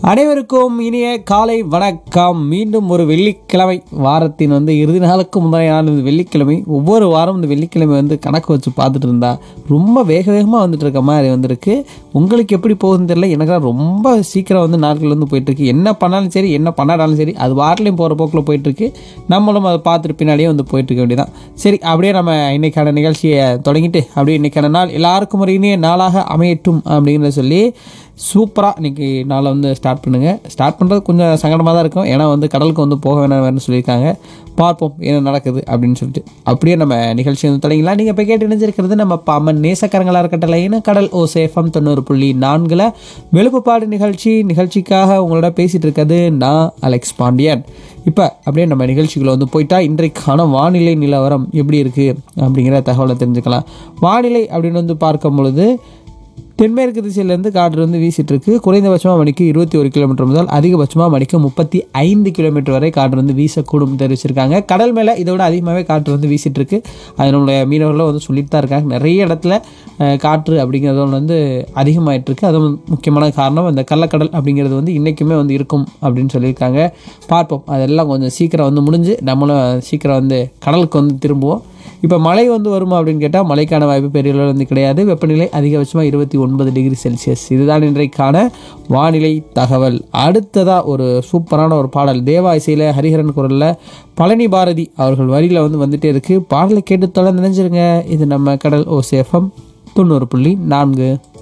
அனைவருக்கும் இனிய காலை வணக்கம் மீண்டும் ஒரு வெள்ளிக்கிழமை வாரத்தின் வந்து இறுதி நாளுக்கு முந்தைய நாள் இந்த வெள்ளிக்கிழமை ஒவ்வொரு வாரம் இந்த வெள்ளிக்கிழமை வந்து கணக்கு வச்சு பார்த்துட்டு இருந்தா ரொம்ப வேக வேகமாக வந்துட்டு இருக்க மாதிரி வந்திருக்கு உங்களுக்கு எப்படி போகுதுன்னு தெரியல எனக்கு ரொம்ப சீக்கிரம் வந்து நாட்கள் வந்து போயிட்டு இருக்கு என்ன பண்ணாலும் சரி என்ன பண்ணாலும் சரி அது வாட்டிலையும் போகிற போக்கில் போயிட்டு இருக்கு நம்மளும் அதை பார்த்துட்டு பின்னாடியே வந்து போயிட்டு இருக்க வேண்டியதான் சரி அப்படியே நம்ம இன்னைக்கான நிகழ்ச்சியை தொடங்கிட்டு அப்படியே இன்னைக்கான நாள் எல்லாருக்கும் ஒரு இனிய நாளாக அமையட்டும் அப்படிங்கிறத சொல்லி சூப்பராக இன்னைக்கு நாளை வந்து ஸ்டார்ட் பண்ணுங்கள் ஸ்டார்ட் பண்ணுறது கொஞ்சம் சங்கடமாக தான் இருக்கும் ஏன்னா வந்து கடலுக்கு வந்து போக வேணாம் வேணும்னு சொல்லியிருக்காங்க பார்ப்போம் என்ன நடக்குது அப்படின்னு சொல்லிட்டு அப்படியே நம்ம நிகழ்ச்சி வந்து தொடங்கிக்கலாம் நீங்கள் இப்போ கேட்டு இணைஞ்சிருக்கிறது நம்ம பாமன் நேசக்கரங்களாக இருக்கட்டலைன்னு கடல் ஓ சேஃபம் தொண்ணூறு புள்ளி நான்கில் வெளுப்புப்பாடு நிகழ்ச்சி நிகழ்ச்சிக்காக உங்களோட பேசிகிட்டு இருக்கிறது நான் அலெக்ஸ் பாண்டியன் இப்போ அப்படியே நம்ம நிகழ்ச்சிக்குள்ள வந்து போயிட்டா இன்றைக்கான வானிலை நிலவரம் எப்படி இருக்குது அப்படிங்கிற தகவலை தெரிஞ்சுக்கலாம் வானிலை அப்படின்னு வந்து பார்க்கும் பொழுது தென்மேற்கு திசையிலேருந்து காற்று வந்து வீசிட்டு இருக்கு குறைந்தபட்சமாக மணிக்கு இருபத்தி ஒரு கிலோமீட்டர் முதல் அதிகபட்சமாக மணிக்கு முப்பத்தி ஐந்து கிலோமீட்டர் வரை காற்று வந்து வீசக்கூடும் தெரிவிச்சிருக்காங்க கடல் மேலே இதை விட அதிகமாகவே காற்று வந்து வீசிட்டு இருக்கு அது நம்மளுடைய மீனவர்களும் வந்து சொல்லிட்டு தான் இருக்காங்க நிறைய இடத்துல அஹ், காற்று அப்படிங்கிறது ஒன்று வந்து அதிகமாயிட்டு இருக்கு அது முக்கியமான காரணம் அந்த கள்ளக்கடல் அப்படிங்கிறது வந்து இன்றைக்குமே வந்து இருக்கும் அப்படின்னு சொல்லியிருக்காங்க பார்ப்போம் அதெல்லாம் கொஞ்சம் சீக்கிரம் வந்து முடிஞ்சு நம்மளும் சீக்கிரம் வந்து கடலுக்கு வந்து திரும்புவோம் இப்போ மழை வந்து வருமா அப்படின்னு கேட்டால் மழைக்கான வாய்ப்பு பெரிய அளவில் வந்து கிடையாது வெப்பநிலை அதிகபட்சமாக இருபத்தி ஒன்பது டிகிரி செல்சியஸ் இதுதான் இன்றைக்கான வானிலை தகவல் அடுத்ததாக ஒரு சூப்பரான ஒரு பாடல் தேவா இசையில் ஹரிஹரன் குரலில் பழனி பாரதி அவர்கள் வரியில் வந்து வந்துட்டே இருக்குது பாடலை கேட்டு தொடர்ந்து நினைஞ்சிருங்க இது நம்ம கடல் ஓ சேஃபம் தொண்ணூறு புள்ளி நான்கு